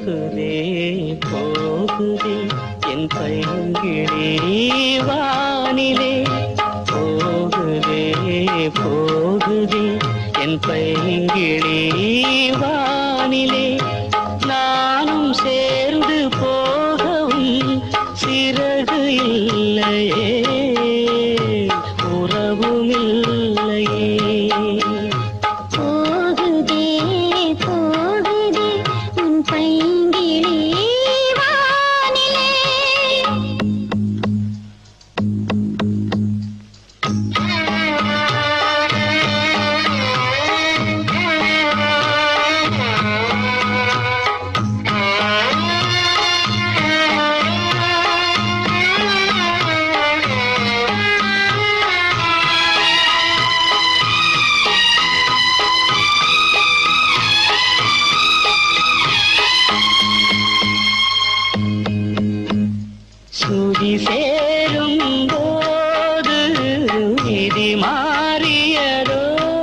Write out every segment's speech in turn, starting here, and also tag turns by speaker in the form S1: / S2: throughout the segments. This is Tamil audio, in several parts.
S1: போகுதே போகுதே என் பைங்கிழி வானிலே போகுதே போகுதே என் பைங்கிழி வானிலே நானும் சேர்ந்து போகவும் சிறகு இல்லையே உறவும் இல்லையே
S2: போகுதே போகுதே உன் பைங்கிளி வானிலே
S1: சுதி சேரும் போது விதி மாறியதோ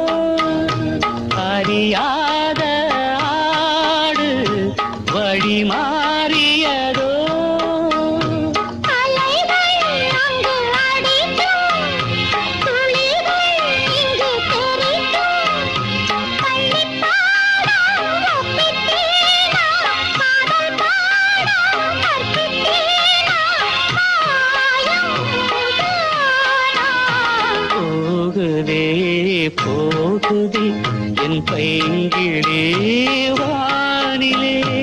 S1: அறியாத ஆடு வழி மாறியதோ
S2: அலைகள் அங்கு அடிக்கும் துளிகள் இங்கு தெரிக்கும் பள்ளிப் பாடம் ஒப்பித்தேனா காதல் பாடம் கற்பித்தேனா மாயம் தானா
S1: போகுதே போகுதே என் பைங்கிழே வானிலே